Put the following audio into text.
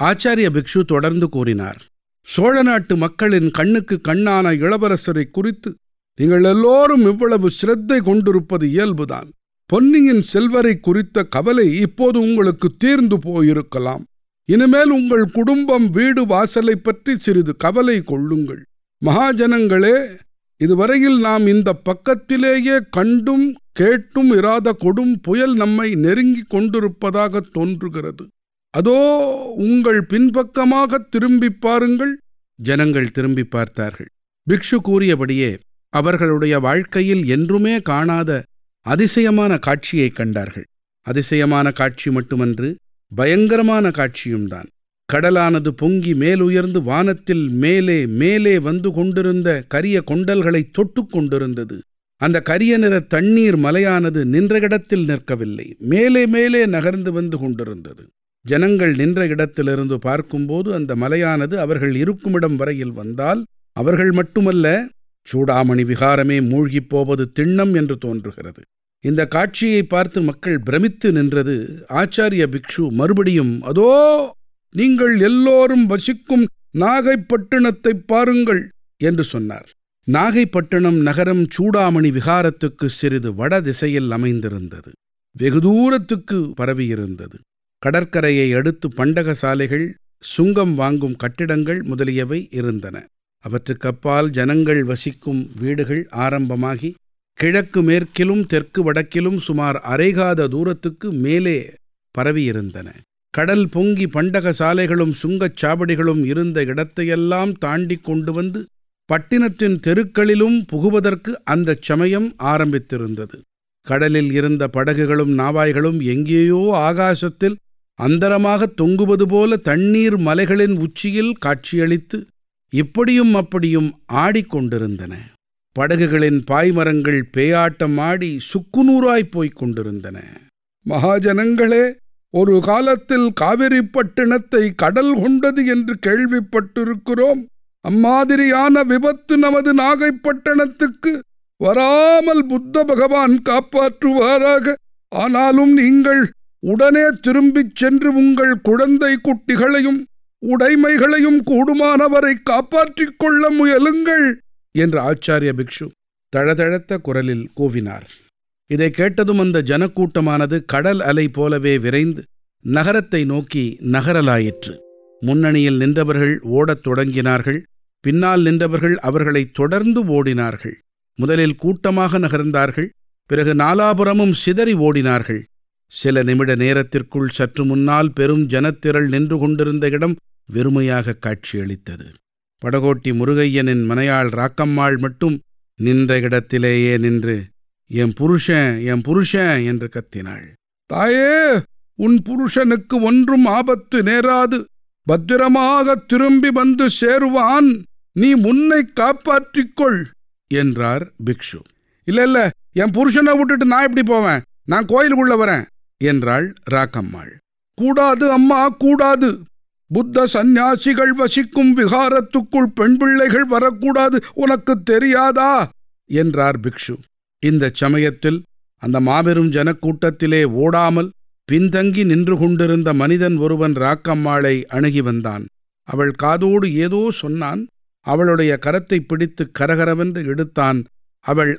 ஆச்சாரிய பிக்ஷு தொடர்ந்து கூறினார் சோழ நாட்டு மக்களின் கண்ணுக்கு கண்ணான இளவரசரை குறித்து நீங்கள் எல்லோரும் இவ்வளவு சிரத்தை கொண்டிருப்பது இயல்புதான் பொன்னியின் செல்வரை குறித்த கவலை இப்போது உங்களுக்கு தீர்ந்து போயிருக்கலாம் இனிமேல் உங்கள் குடும்பம் வீடு வாசலை பற்றி சிறிது கவலை கொள்ளுங்கள் மகாஜனங்களே இதுவரையில் நாம் இந்த பக்கத்திலேயே கண்டும் கேட்டும் இராத கொடும் புயல் நம்மை நெருங்கிக் கொண்டிருப்பதாக தோன்றுகிறது அதோ உங்கள் பின்பக்கமாக திரும்பிப் பாருங்கள் ஜனங்கள் திரும்பி பார்த்தார்கள் பிக்ஷு கூறியபடியே அவர்களுடைய வாழ்க்கையில் என்றுமே காணாத அதிசயமான காட்சியைக் கண்டார்கள் அதிசயமான காட்சி மட்டுமன்று பயங்கரமான காட்சியும்தான் கடலானது பொங்கி மேலுயர்ந்து வானத்தில் மேலே மேலே வந்து கொண்டிருந்த கரிய கொண்டல்களை தொட்டுக் கொண்டிருந்தது அந்த கரிய நிற தண்ணீர் மலையானது நின்ற இடத்தில் நிற்கவில்லை மேலே மேலே நகர்ந்து வந்து கொண்டிருந்தது ஜனங்கள் நின்ற இடத்திலிருந்து பார்க்கும்போது அந்த மலையானது அவர்கள் இருக்குமிடம் வரையில் வந்தால் அவர்கள் மட்டுமல்ல சூடாமணி விகாரமே மூழ்கிப் போவது திண்ணம் என்று தோன்றுகிறது இந்த காட்சியை பார்த்து மக்கள் பிரமித்து நின்றது ஆச்சாரிய பிக்ஷு மறுபடியும் அதோ நீங்கள் எல்லோரும் வசிக்கும் நாகைப்பட்டினத்தைப் பாருங்கள் என்று சொன்னார் நாகைப்பட்டினம் நகரம் சூடாமணி விகாரத்துக்கு சிறிது வட திசையில் அமைந்திருந்தது வெகு தூரத்துக்கு பரவியிருந்தது கடற்கரையை அடுத்து பண்டக சாலைகள் சுங்கம் வாங்கும் கட்டிடங்கள் முதலியவை இருந்தன அவற்றுக்கப்பால் ஜனங்கள் வசிக்கும் வீடுகள் ஆரம்பமாகி கிழக்கு மேற்கிலும் தெற்கு வடக்கிலும் சுமார் அரைகாத தூரத்துக்கு மேலே பரவியிருந்தன கடல் பொங்கி பண்டக சாலைகளும் சுங்கச் சாவடிகளும் இருந்த இடத்தையெல்லாம் தாண்டி கொண்டு வந்து பட்டினத்தின் தெருக்களிலும் புகுவதற்கு அந்தச் சமயம் ஆரம்பித்திருந்தது கடலில் இருந்த படகுகளும் நாவாய்களும் எங்கேயோ ஆகாசத்தில் அந்தரமாக தொங்குவது போல தண்ணீர் மலைகளின் உச்சியில் காட்சியளித்து இப்படியும் அப்படியும் ஆடிக்கொண்டிருந்தன படகுகளின் பாய்மரங்கள் பேயாட்டம் ஆடி சுக்குநூறாய்ப் போய்க் கொண்டிருந்தன மகாஜனங்களே ஒரு காலத்தில் காவிரிப்பட்டினத்தை கடல் கொண்டது என்று கேள்விப்பட்டிருக்கிறோம் அம்மாதிரியான விபத்து நமது நாகைப்பட்டினத்துக்கு வராமல் புத்த பகவான் காப்பாற்றுவாராக ஆனாலும் நீங்கள் உடனே திரும்பிச் சென்று உங்கள் குழந்தை குட்டிகளையும் உடைமைகளையும் கூடுமானவரை காப்பாற்றிக் கொள்ள முயலுங்கள் என்று ஆச்சாரிய பிக்ஷு தழதழத்த குரலில் கூவினார் இதை கேட்டதும் அந்த ஜனக்கூட்டமானது கடல் அலை போலவே விரைந்து நகரத்தை நோக்கி நகரலாயிற்று முன்னணியில் நின்றவர்கள் ஓடத் தொடங்கினார்கள் பின்னால் நின்றவர்கள் அவர்களைத் தொடர்ந்து ஓடினார்கள் முதலில் கூட்டமாக நகர்ந்தார்கள் பிறகு நாலாபுரமும் சிதறி ஓடினார்கள் சில நிமிட நேரத்திற்குள் சற்று முன்னால் பெரும் ஜனத்திரள் நின்று கொண்டிருந்த இடம் வெறுமையாக காட்சியளித்தது படகோட்டி முருகையனின் மனையாள் ராக்கம்மாள் மட்டும் நின்ற இடத்திலேயே நின்று என் புருஷன் என் புருஷன் என்று கத்தினாள் தாயே உன் புருஷனுக்கு ஒன்றும் ஆபத்து நேராது பத்திரமாக திரும்பி வந்து சேருவான் நீ முன்னை காப்பாற்றிக்கொள் என்றார் பிக்ஷு இல்ல இல்ல என் புருஷனை விட்டுட்டு நான் எப்படி போவேன் நான் கோயிலுக்குள்ள வரேன் என்றாள் ராக்கம்மாள் கூடாது அம்மா கூடாது புத்த சந்நியாசிகள் வசிக்கும் விகாரத்துக்குள் பெண் பிள்ளைகள் வரக்கூடாது உனக்கு தெரியாதா என்றார் பிக்ஷு இந்த சமயத்தில் அந்த மாபெரும் ஜனக்கூட்டத்திலே ஓடாமல் பின்தங்கி நின்று கொண்டிருந்த மனிதன் ஒருவன் ராக்கம்மாளை அணுகி வந்தான் அவள் காதோடு ஏதோ சொன்னான் அவளுடைய கரத்தை பிடித்து கரகரவென்று எடுத்தான் அவள்